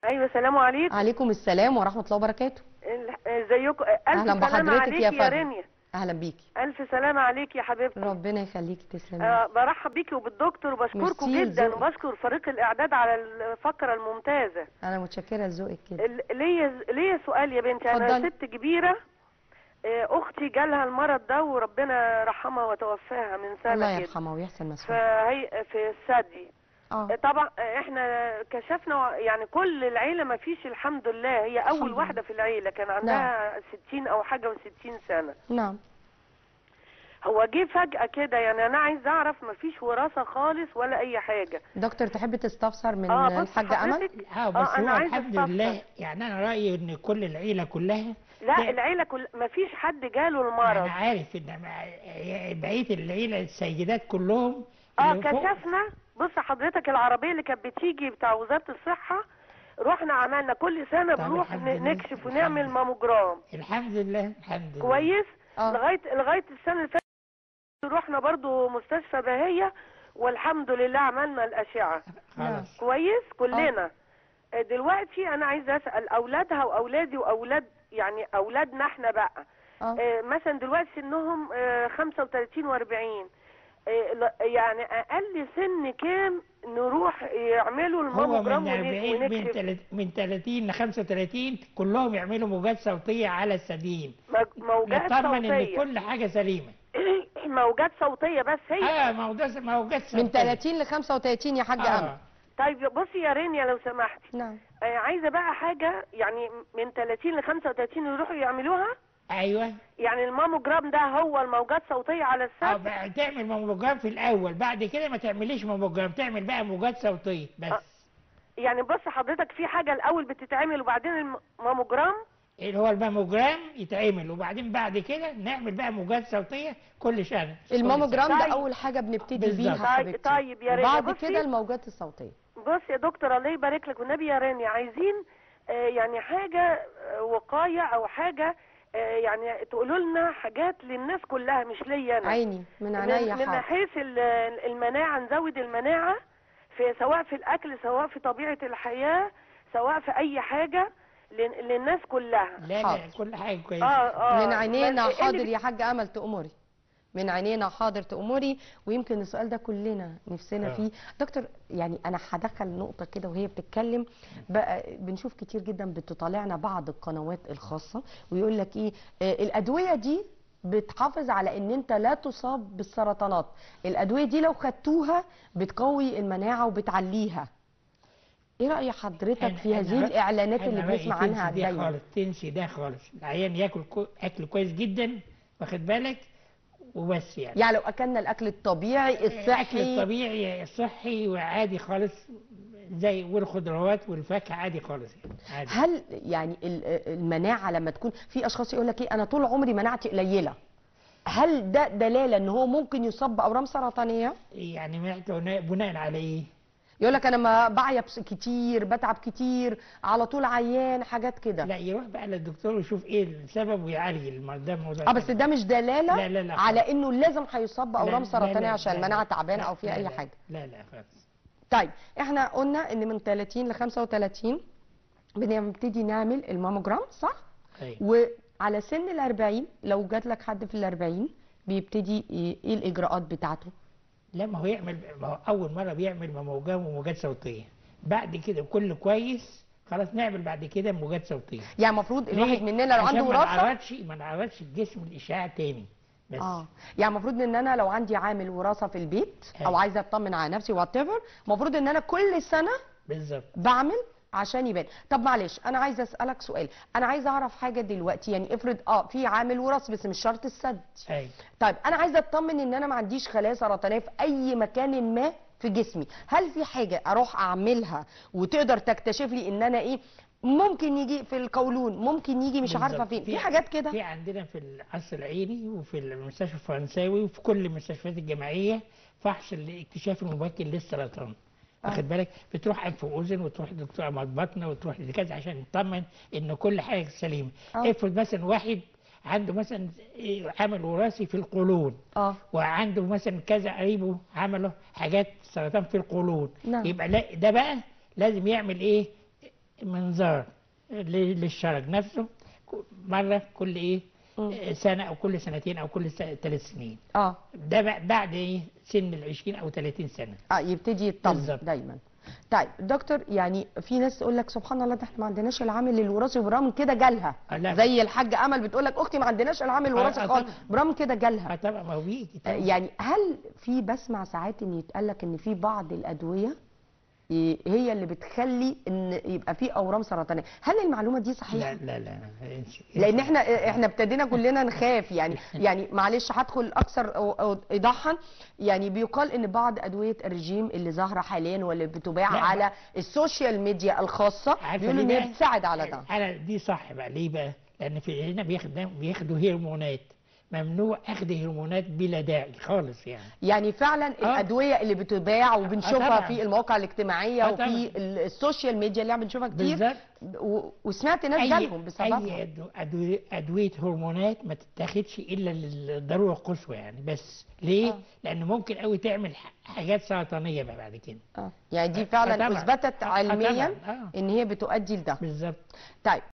ايوه السلام عليكم عليكم السلام ورحمه الله وبركاته ال- ازيكم الف أهلاً سلامه بحضرتك عليك يا يا, فندم. رانيا اهلا بيكي الف سلامه عليك يا حبيبتي ربنا يخليكي تسلمي آه برحب بيكي وبالدكتور وبشكركم ميرسي جدا لذوقك. وبشكر فريق الاعداد على الفقره الممتازه انا متشكره لذوقك كده ال- ليا ليا سؤال يا بنتي انا اتفضلي. ست كبيره آه، اختي جالها المرض ده وربنا رحمها وتوفاها من الله سنه كده يرحمها ويحسن مسؤول فهي في الثدي اه طبعا احنا كشفنا يعني كل العيله ما فيش الحمد لله هي الحمد اول لله. واحده في العيله كان عندها 60 او حاجه و60 سنه نعم هو جه فجاه كده يعني انا عايز اعرف ما فيش وراثه خالص ولا اي حاجه دكتور تحبي تستفسر من اه بص الحاجه امل حضرتك اه بس اه انا هو عايزه الحمد استفسر. لله يعني انا رايي ان كل العيله كلها لا لا. العيله كل ما فيش حد جاله انا المرض عارف ان مع- بقيه العيله السيدات كلهم اه اللي فوق- كشفنا بص حضرتك العربيه اللي كانت بتيجي بتاع وزاره الصحه رحنا عملنا كل سنه طب بنروح الحمد ن- لله. نكشف الحمد ونعمل لله. ماموجرام الحمد لله الحمد لله كويس اه لغايه لغايه السنه اللي فاتت رحنا برضو مستشفى بهيه والحمد لله عملنا الاشعه خلاص كويس كلنا آه، دلوقتي انا عايزه اسال اولادها واولادي واولاد يعني اولادنا احنا بقى اه آه، مثلا دلوقتي سنهم آه، 35 و40 يعني اقل سن كام نروح يعملوا هو الماموجرام من ون- 40 من ونكشف تلت- من 30 ل 35 كلهم يعملوا موجات صوتيه على السدين مج- موجات نطمن ان صوتيه كل حاجه سليمه موجات صوتيه بس هي اه موجات موجات صوتيه من 30 ل 35 يا حاجه امل آه. طيب بصي يا رينيا لو سمحتي نعم آه، عايزه بقى حاجه يعني من 30 ل 35 يروحوا يعملوها ايوه يعني الماموجرام ده هو الموجات صوتيه على اه السد بقى تعمل ماموجرام في الاول بعد كده ما تعمليش ماموجرام تعمل بقى موجات صوتيه بس آه. يعني بص حضرتك في حاجه الاول بتتعمل وبعدين الماموجرام اللي هو الماموجرام يتعمل وبعدين بعد كده نعمل بقى موجات صوتيه كل سنه الماموجرام ده طيب. اول حاجه بنبتدي بالظبط. بيها طيب- حبيبتي طيب يا ريت. وبعد بصي. كده الموجات الصوتيه بص يا دكتور الله يبارك لك والنبي يا رانيا عايزين آه، يعني حاجه آه، وقايه او حاجه آه، يعني تقولوا لنا حاجات للناس كلها مش ليا انا عيني من من, عينيا من حاضر حيث ال- المناعه نزود المناعه في سواء في الاكل سواء في طبيعه الحياه سواء في اي حاجه لل- للناس كلها لا لا حاضر. كل حاجه اه كويسه اه من عينينا بس إيه حاضر اللي يا حاجه امل تأمري من عينينا حاضر تأمري ويمكن السؤال ده كلنا نفسنا آه. فيه دكتور يعني انا هدخل نقطه كده وهي بتتكلم بقى بنشوف كتير جدا بتطالعنا بعض القنوات الخاصه ويقول لك ايه آه الادويه دي بتحافظ على ان انت لا تصاب بالسرطانات الادويه دي لو خدتوها بتقوي المناعه وبتعليها ايه راي حضرتك أنا- في هذه أنا رأ- الاعلانات اللي أنا رأيي بنسمع عنها تنسي ده دايما خالص تنسي ده خالص العيان ياكل كو... اكل كويس جدا واخد بالك وبس يعني يعني لو اكلنا الاكل الطبيعي الاكل الصحي الطبيعي الصحي وعادي خالص زي والخضروات والفاكهه عادي خالص يعني عادي هل يعني ال- المناعه لما تكون في اشخاص يقول لك ايه انا طول عمري مناعتي قليله هل ده دلاله ان هو ممكن يصاب باورام سرطانيه يعني مناعته بناء- بناء على ايه؟ يقول لك انا ما بعيا كتير بتعب كتير على طول عيان حاجات كده لا يروح بقى للدكتور ويشوف ايه السبب ويعالج المرض ده موضوع اه بس ده مش دلاله لا لا لا على خالص. انه لازم هيصاب باورام لا- لا- سرطانيه لا- عشان لا- المناعه لا- تعبانه لا- او فيها لا- اي لا- حاجه لا لا خالص طيب احنا قلنا ان من 30 ل 35 بنبتدي نعمل الماموجرام صح أيوة. وعلى سن ال 40 لو جات لك حد في ال 40 بيبتدي ايه إيه الاجراءات بتاعته لا ما هو يعمل ما هو اول مره بيعمل موجات وموجات صوتيه بعد كده كل كويس خلاص نعمل بعد كده موجات صوتيه يعني المفروض ليه؟ الواحد مننا لو عشان عنده ما وراثه نعرضش ما نعرضش الجسم الاشعاع تاني بس اه يعني المفروض ان انا لو عندي عامل وراثه في البيت او أيوة. عايزه اطمن على نفسي وات ايفر المفروض ان انا كل سنه بالظبط بعمل عشان يبان طب معلش انا عايزه اسالك سؤال انا عايزه اعرف حاجه دلوقتي يعني افرض اه في عامل وراثي بس مش شرط السد ايوه طيب انا عايزه اطمن ان انا ما عنديش خلايا سرطانيه في اي مكان ما في جسمي هل في حاجه اروح اعملها وتقدر تكتشف لي ان انا ايه ممكن يجي في القولون ممكن يجي مش عارفه بالظبط. فين في حاجات في كده عندنا في القصر العيني وفي المستشفى الفرنساوي وفي كل المستشفيات الجامعيه فحص الاكتشاف المبكر للسرطان واخد بالك بتروح انف واذن وتروح لدكتور امراض بطنه وتروح لكذا عشان نطمن ان كل حاجه سليمه آه. افرض مثلا واحد عنده مثلا إيه عمل وراثي في القولون اه وعنده مثلا كذا قريبه عملوا حاجات سرطان في القولون نعم. يبقى لا ده بقى لازم يعمل ايه منظار ل- للشرج نفسه ك- مره كل ايه مم. آه، سنه او كل سنتين او كل ثلاث سنين اه ده بع- بعد ايه سن ال 20 او 30 سنه اه يبتدي يطمن بالظبط. دايما طيب دكتور يعني في ناس تقول لك سبحان الله ده احنا ما عندناش العامل الوراثي وبرغم من كده جالها آه، لا. زي الحاجه امل بتقول لك اختي ما عندناش العامل الوراثي آه، آه، خالص طبعا. برغم من كده جالها اه طبعا ما هو بيجي آه، طبعاً. يعني هل في بسمع ساعات ان يتقال لك ان في بعض الادويه ي- هي اللي بتخلي ان يبقى في اورام سرطانيه هل المعلومه دي صحيحه لا لا لا انسي- لان احنا احنا ابتدينا كلنا نخاف يعني يعني معلش هدخل اكثر أو- أو ايضاحا يعني بيقال ان بعض ادويه الرجيم اللي ظاهره حاليا واللي بتباع لا، على السوشيال ميديا الخاصه عارفة بيقولوا ان ليه هي بقى؟ بتساعد على ده على دي صح بقى ليه بقى؟ لان في هنا بياخدوا بياخدوا هرمونات ممنوع اخذ هرمونات بلا داعي خالص يعني يعني فعلا الادويه اللي بتباع وبنشوفها طبعاً. في المواقع الاجتماعيه آه، وفي طبعاً. ال- السوشيال ميديا اللي احنا بنشوفها كتير بالظبط و- وسمعت ناس جالهم بسببها اي أدو- أدوية, ادويه هرمونات ما تتاخدش الا للضروره القصوى يعني بس ليه؟ آه. لانه ممكن قوي تعمل ح- حاجات سرطانيه بقى بعد كده آه. يعني دي فعلا طبعاً. اثبتت آه، علميا طبعاً. آه. ان هي بتؤدي لده بالظبط طيب